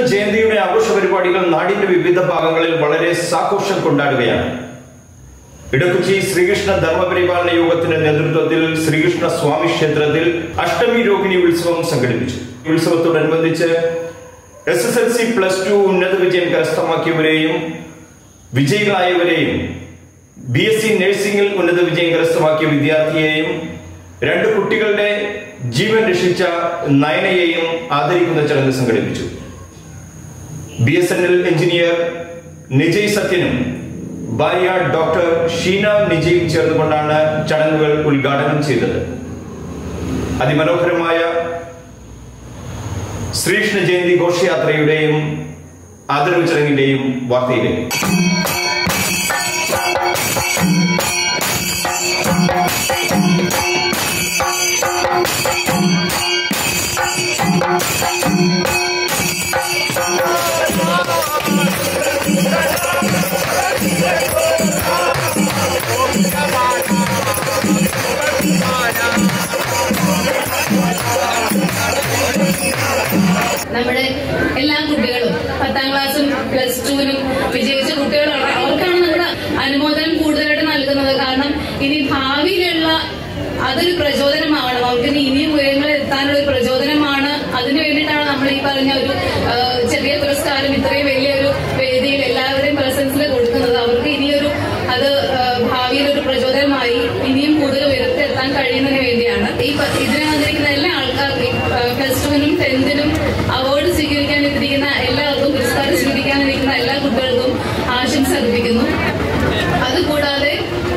ജയന്തിയുടെ ആഘോഷ പരിപാടികൾ നാടിന്റെ വിവിധ ഭാഗങ്ങളിൽ വളരെ സാഘോഷം കൊണ്ടാടുകയാണ് ഇടക്കുച്ചി ശ്രീകൃഷ്ണ ധർമ്മപരിപാലന യോഗത്തിന്റെ നേതൃത്വത്തിൽ ശ്രീകൃഷ്ണ സ്വാമി ക്ഷേത്രത്തിൽ അഷ്ടമി രോഹിണി ഉത്സവം സംഘടിപ്പിച്ചു ഈ ഉത്സവത്തോടനുബന്ധിച്ച് S S L C plus two ഉന്നത വിജയം കരസ്ഥമാക്കിയവരെയും വിജയികളായവരെയും ബി എസ് സി നഴ്സിംഗിൽ ഉന്നത വിജയം കരസ്ഥമാക്കിയ വിദ്യാർത്ഥിയെയും രണ്ട് കുട്ടികളുടെ ജീവൻ രക്ഷിച്ച നയനയെയും ആദരിക്കുന്ന ചടങ്ങ് സംഘടിപ്പിച്ചു B S N L engineer Nijay സത്യനും ഭാര്യ ഡോക്ടർ ഷീന നിജയും ചേർന്നുകൊണ്ടാണ് ചടങ്ങുകൾ ഉദ്ഘാടനം ചെയ്തത് അതിമനോഹരമായ ശ്രീകൃഷ്ണ ജയന്തി ഘോഷയാത്രയുടെയും ആദരവ് ചടങ്ങിന്റെയും വാർത്തയിലേക്ക് നമ്മുടെ എല്ലാ കുട്ടികളും പത്താം ക്ലാസ്സും പ്ലസ് ടുവിനും വിജയിച്ച കുട്ടികളാണ് അവർക്കാണ് നമ്മുടെ അനുമോദനം കൂടുതലായിട്ട് നൽകുന്നത് കാരണം ഇനി ഭാവിയിലുള്ള അതൊരു പ്രചോദനമാവണം അവർക്ക് ഇനി ഇനിയും ഉയരങ്ങളിൽ എത്താനുള്ള ഒരു പ്രചോദനമാണ് അതിനു വേണ്ടിയിട്ടാണ് നമ്മൾ ഈ പറഞ്ഞ ഒരു ആ, ചെറിയ പുരസ്കാരം ഇത്രയും വലിയൊരു വേദിയിൽ എല്ലാവരുടെയും പ്രസൻസിൽ കൊടുക്കുന്നത് അവർക്ക് ഇനിയൊരു അത് ആ, ഭാവിയിൽ ഒരു പ്രചോദനമായി ഇനിയും കൂടുതൽ ഉയരത്തിലെത്താൻ കഴിയുന്നതിന് വേണ്ടിയാണ് ഈ പ- ഇതിന് വന്നിരിക്കുന്ന എല്ലാ ആൾക്കാർക്കും പ്ലസ് ടുവിനും ടെൻത്തിനും അവാർഡ് സ്വീകരിക്കാൻ എത്തിയിരിക്കുന്ന എല്ലാവർക്കും പുരസ്കാരം സ്വീകരിക്കാൻ ഇരിക്കുന്ന എല്ലാ കുട്ടികൾക്കും ആശംസ അർപ്പിക്കുന്നു അതുകൂടാതെ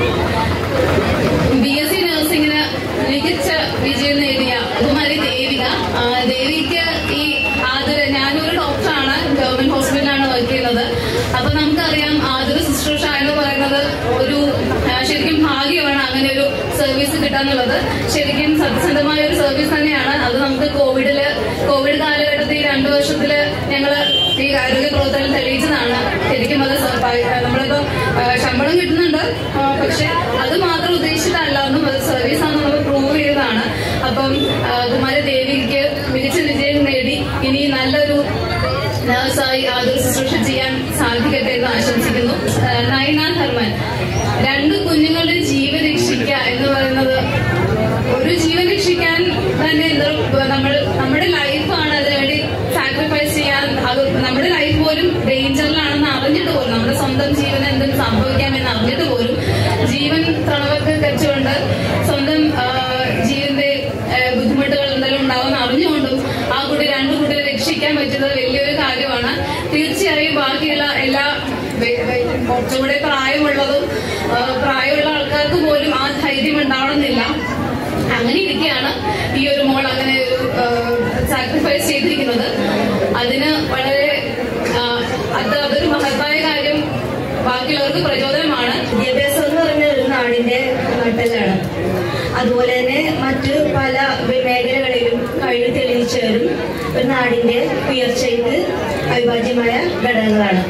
ബി എസ് സി നഴ്സിംഗിന് മികച്ച വിജയം നേടിയ കുമാരി ദേവിക ആ, ദേവിക്ക് ഈ ആദര ഞാനൊരു ഡോക്ടറാണ് ഗവൺമെന്റ് ഹോസ്പിറ്റലിലാണ് വർക്ക് ചെയ്യുന്നത് അപ്പൊ നമുക്കറിയാം ആതുര ശുശ്രൂഷ എന്ന് പറയുന്നത് ഒരു ആ, ശരിക്കും ഭാഗ്യമാണ് അങ്ങനെ ഒരു സർവീസ് കിട്ടാന്നുള്ളത് ശരിക്കും സത്യസന്ധമായ ഒരു സർവീസ് തന്നെയാണ് അത് നമുക്ക് കോവിഡില് കോവിഡ് കാലഘട്ടത്തിൽ ഈ രണ്ടു വർഷത്തില് ഞങ്ങള് ഈ ആരോഗ്യ പ്രവർത്തനം തെളിയിച്ചതാണ് ശരിക്കും അത് സ- പ- നമ്മളിപ്പോ ആ, ശമ്പളം കിട്ടുന്നുണ്ട് ആ, പക്ഷെ അത് മാത്രം ഉദ്ദേശിച്ചിട്ടല്ല എന്നും അത് സർവീസ് ആണെന്ന് നമ്മൾ പ്രൂവ് ചെയ്തതാണ് അപ്പം ആ, കുമാരി ദേവിക്ക് മികച്ച വിജയം നേടി ഇനി നല്ലൊരു നഴ്സായി ആതുര ശുശ്രൂഷ ചെയ്യാൻ സാധിക്കട്ടെ എന്ന് ആശംസിക്കുന്നു ആ, നയന ധർമ്മൻ രണ്ട് കുഞ്ഞുങ്ങളുടെ ജീവൻ രക്ഷിക്കുക എന്ന് പറയുന്നത് ഒരു ജീവൻ രക്ഷിക്കാൻ തന്നെ എന്തോ നമ്മൾ നമ്മുടെ ലൈഫാണ് അതിനുവേണ്ടി സാക്രിഫൈസ് ചെയ്യാൻ അത് നമ്മുടെ ലൈഫ് പോലും ഡേഞ്ചറിലാണെന്ന് അറിഞ്ഞിട്ട് പോലും നമ്മുടെ സ്വന്തം ജീവൻ എന്തും സംഭവിക്കാമെന്ന് അറിഞ്ഞിട്ട് പോലും ജീവൻ തണവൊക്കെ വെച്ചുകൊണ്ട് സ്വന്തം ആ, ജീവന്റെ ആ, ബുദ്ധിമുട്ടുകൾ എന്തെങ്കിലും ഉണ്ടാവുമെന്ന് അറിഞ്ഞുകൊണ്ടും ആ കുട്ടി രണ്ടു കുട്ടിയെ രക്ഷിക്കാൻ പറ്റുന്നത് വലിയൊരു കാര്യമാണ് തീർച്ചയായും ബാക്കിയുള്ള എല്ലാ വെ- വെ- കുറച്ചുകൂടെ പ്രായമുള്ളതും ആ, പ്രായമുള്ള ആൾക്കാർക്ക് പോലും ആ ധൈര്യം ഉണ്ടാവണമെന്നില്ല അങ്ങനെ ഇരിക്കുകയാണ് ഈ ഒരു മോൾ അങ്ങനെ ഒരു സാക്രിഫൈസ് ചെയ്തിരിക്കുന്നത് അതിന് വളരെ ആ, അത് അതൊരു മഹത്തായ കാര്യം ബാക്കിയുള്ളവർക്ക് പ്രചോദനമാണ് വിദ്യാഭ്യാസം എന്ന് പറഞ്ഞ ഒരു നാടിന്റെ നട്ടലാണ് അതുപോലെ തന്നെ മറ്റ് പല മേഖലകളിലും കഴിവ് തെളിയിച്ചവരും ഒരു നാടിന്റെ ഉയർച്ചയ്ക്ക് അവിഭാജ്യമായ ഘടകങ്ങളാണ്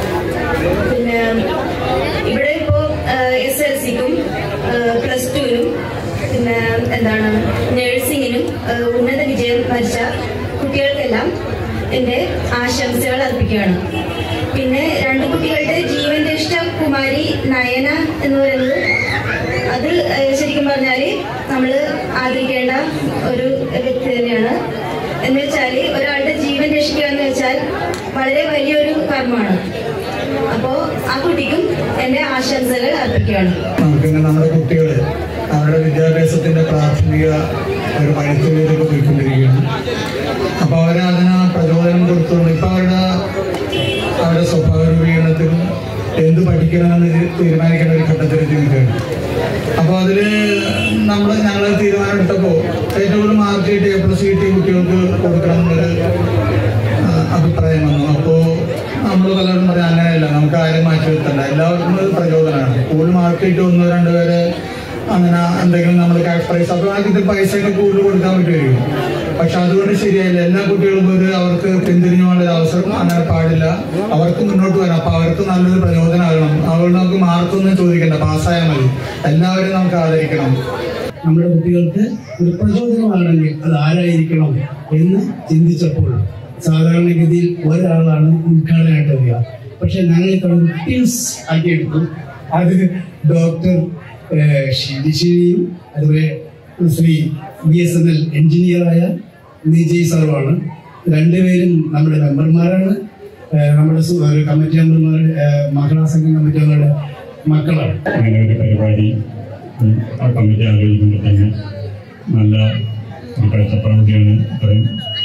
പിന്നെ ഇവിടെ ഇപ്പോ എസ് എൽ സിക്കും പ്ലസ് ടുവിനും പിന്നെ എന്താണ് നഴ്സിംഗിനും ഉന്നത വിജയം വരിച്ച കുട്ടികൾക്കെല്ലാം എന്റെ ആശംസകൾ അർപ്പിക്കുകയാണ് പിന്നെ രണ്ട് കുട്ടികളുടെ ജീവൻ രക്ഷ കുമാരി നയന എന്ന് പറയുന്നത് അത് ഏഹ്, ശരിക്കും പറഞ്ഞാല് നമ്മൾ ആദരിക്കേണ്ട ഒരു വ്യക്തി തന്നെയാണ് എന്ന് വെച്ചാല് ഒരാളുടെ ജീവൻ രക്ഷിക്കുക എന്ന് വെച്ചാൽ വളരെ വലിയൊരു കർമ്മമാണ് അപ്പോ ആ കുട്ടിക്കും എന്റെ ആശംസകൾ അർപ്പിക്കുകയാണ് നമുക്കിന്ന് നമ്മുടെ കുട്ടികൾ അവരുടെ വിദ്യാഭ്യാസത്തിന്റെ പ്രാഥമിക ഒരു മഴത്തുള്ളിലേക്ക് പോയിക്കൊണ്ടിരിക്കുകയാണ് അപ്പൊ അവരെ അതിന് പ്രചോദനം കൊടുത്തുകൊണ്ട് ഇപ്പൊ അവരുടെ അവരുടെ സ്വഭാവ രൂപീകരണത്തിനും എന്ത് പഠിക്കണമെന്ന് തീരുമാനിക്കേണ്ട ഒരു ഘട്ടത്തിലേക്ക് നിൽക്കുകയാണ് അപ്പോൾ അതിൽ നമ്മൾ ഞങ്ങൾ തീരുമാനമെടുത്തപ്പോൾ ഏറ്റവും കൂടുതൽ മാർക്ക് കിട്ടിയ എ പ്ലസ് കിട്ടിയ കുട്ടികൾക്ക് കൊടുക്കണം എന്നൊരു ആ, അഭിപ്രായം വന്നു അപ്പോൾ നമ്മൾ പലരും പറയാം അങ്ങനെയല്ല നമുക്ക് ആരും മാറ്റി നിർത്തണ്ട എല്ലാവർക്കും ഇത് പ്രചോദനമാണ് കൂടുതൽ മാർക്ക് കിട്ടി ഒന്നോ രണ്ടോ പേരെ അങ്ങനെ എന്തെങ്കിലും നമ്മൾ ക്യാഷ് പ്രൈസ് അപ്പോൾ ഇതിൽ പൈസയൊക്കെ കൂടുതൽ കൊടുക്കാൻ പറ്റുമായിരിക്കും പക്ഷെ അതുകൊണ്ട് ശരിയായില്ല എല്ലാ കുട്ടികൾക്കും ഒരു അവർക്ക് പിന്തിരിഞ്ഞു പോകാനുള്ള ഒരു അവസരം അങ്ങനെ പാടില്ല അവർക്ക് മുന്നോട്ട് വരാം അപ്പൊ അവർക്ക് നല്ലൊരു പ്രചോദനമാകണം അതുകൊണ്ട് നമുക്ക് മാർക്കൊന്നും ചോദിക്കണ്ട പാസ്സായാൽ മതി എല്ലാവരും നമുക്ക് ആദരിക്കണം നമ്മുടെ കുട്ടികൾക്ക് ഒരു പ്രചോദനമാണെങ്കിൽ അത് ആരായിരിക്കണം എന്ന് ചിന്തിച്ചപ്പോൾ സാധാരണഗതിയിൽ ഒരാളാണ് ഉദ്ഘാടനമായിട്ട് വരിക പക്ഷെ ഞങ്ങൾ ഇത്തവണ ടീംസ് ആക്കി എടുത്തു അത് ഡോക്ടർ ഷിരിയും അതുപോലെ Shri B S N L എഞ്ചിനീയറായ നിജയ് സാറുമാണ് രണ്ടുപേരും നമ്മുടെ മെമ്പർമാരാണ് ഏഹ് നമ്മുടെ സു- ഒരു കമ്മിറ്റി മെമ്പർമാരുടെ ഏഹ് മഹിളാ സംഘം കമ്മിറ്റി അംഗങ്ങളുടെ മക്കളാണ് അങ്ങനെ ഒരു പരിപാടി ഉം, ആ കമ്മിറ്റി ആലോചിക്കുമ്പോൾ തന്നെ നല്ല ഒരു കാഴ്ചപ്പാടിയാണ് ഇത്രയും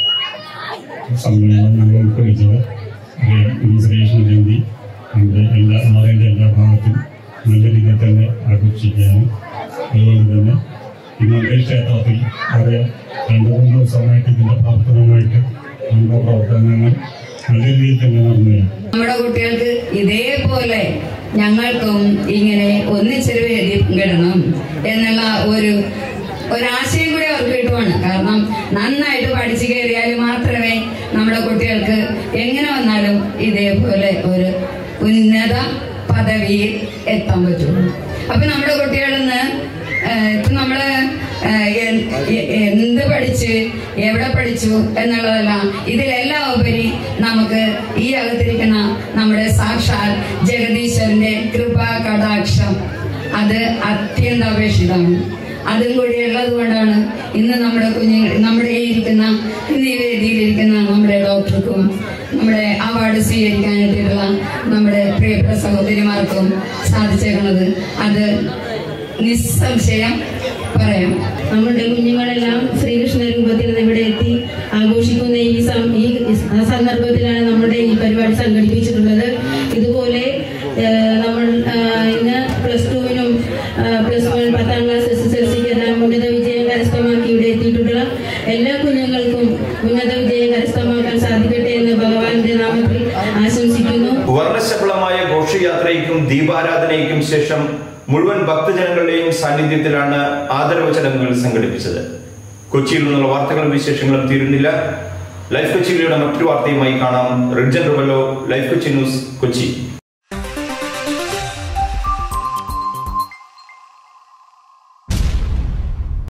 സമ്മേളനം ഞങ്ങൾ ഉൾക്കൊള്ളിച്ചത് അറിയാം ഇന്ന് ശ്രീകൃഷ്ണ ജയന്തി നമ്മുടെ എല്ലാ നാടിൻ്റെ എല്ലാ ഭാഗത്തും നല്ല രീതിയിൽ തന്നെ ആഘോഷിക്കുകയാണ് അതുകൊണ്ട് തന്നെ ഇന്ന് അതേ ക്ഷേത്രത്തിൽ അറിയാം രണ്ടു മൂന്ന് ദിവസമായിട്ട് ഇതിൻ്റെ പ്രവർത്തനമായിട്ട് നമ്മുടെ പ്രവർത്തനങ്ങൾ നല്ല രീതിയിൽ തന്നെ നടന്നുകയാണ് നമ്മുടെ കുട്ടികൾക്ക് ഇതേപോലെ ഞങ്ങൾക്കും ഇങ്ങനെ ഒന്നിച്ചൊരു വേദി പങ്കിടണം എന്നുള്ള ഒരു ഒരാശയം കൂടി അവർക്ക് കിട്ടുവാണ് കാരണം നന്നായിട്ട് പഠിച്ചു കയറിയാൽ മാത്രമേ നമ്മുടെ കുട്ടികൾക്ക് എങ്ങനെ വന്നാലും ഇതേപോലെ ഒരു ഉന്നത പദവിയിൽ എത്താൻ പറ്റുള്ളൂ അപ്പൊ നമ്മുടെ കുട്ടികളിൽ നിന്ന് ഏഹ് ഇപ്പൊ നമ്മള് ഏഹ് എൻ- എ- എന്ത് പഠിച്ച് എവിടെ പഠിച്ചു എന്നുള്ളതല്ല ഇതിലെല്ലാം ഉപരി നമുക്ക് ഈ അകത്തിരിക്കുന്ന നമ്മുടെ സാക്ഷാൽ ജഗദീശ്വരന്റെ കൃപാ കടാക്ഷം അത് അത്യന്താപേക്ഷിതമാണ് അതും കൂടി ഉള്ളത് കൊണ്ടാണ് ഇന്ന് നമ്മുടെ കുഞ്ഞുങ്ങൾ നമ്മുടെ ഈ ഇരിക്കുന്ന ഇന്ന് ഈ വേദിയിലിരിക്കുന്ന നമ്മുടെ ഡോക്ടർക്കും നമ്മുടെ അവാർഡ് സ്വീകരിക്കാനായിട്ടുള്ള നമ്മുടെ പ്രിയപ്പെട്ട സഹോദരിമാർക്കും സാധിച്ചേക്കുന്നത് അത് നിസ്സംശയം പറയാം നമ്മുടെ കുഞ്ഞുങ്ങളെല്ലാം ശ്രീകൃഷ്ണ രൂപത്തിൽ ഇവിടെ എത്തി ആഘോഷിക്കുന്ന ഈ സം- ഈ സന്ദർഭത്തിലാണ് നമ്മുടെ ഈ പരിപാടി സംഘടിപ്പിച്ചിട്ടുള്ളത് ഇതുപോലെ ഏഹ്, നമ്മൾ ആഹ്, ഇന്ന് പ്ലസ് ടുവിനും പ്ലസ് വൺ പത്താം ക്ലാസ് എസ് എസ് എൽ സിക്ക് എല്ലാം ഉന്നത വിജയം കരസ്ഥമാക്കി ഇവിടെ എത്തിയിട്ടുള്ള എല്ലാ കുഞ്ഞുങ്ങൾക്കും ഉന്നത വിജയം കരസ്ഥമാക്കാൻ സാധിക്കട്ടെ എന്ന് ഭഗവാന്റെ നാമത്തിൽ ആശംസിക്കുന്നു വർണ്ണശബളമായ ഘോഷയാത്രയ്ക്കും ദീപാരാധനയ്ക്കും ശേഷം മുഴുവൻ ഭക്തജനങ്ങളുടെയും സാന്നിധ്യത്തിലാണ് ആദരവ് ചടങ്ങുകൾ സംഘടിപ്പിച്ചത് കൊച്ചിയിൽ നിന്നുള്ള വാർത്തകളും വിശേഷങ്ങളും തീരുന്നില്ല ലൈഫ് കൊച്ചിയിലൂടെ മറ്റൊരു വാർത്തയുമായി കാണാം റിഡ്ജൻ റുബല്ലോ ലൈഫ് കൊച്ചി ന്യൂസ് കൊച്ചി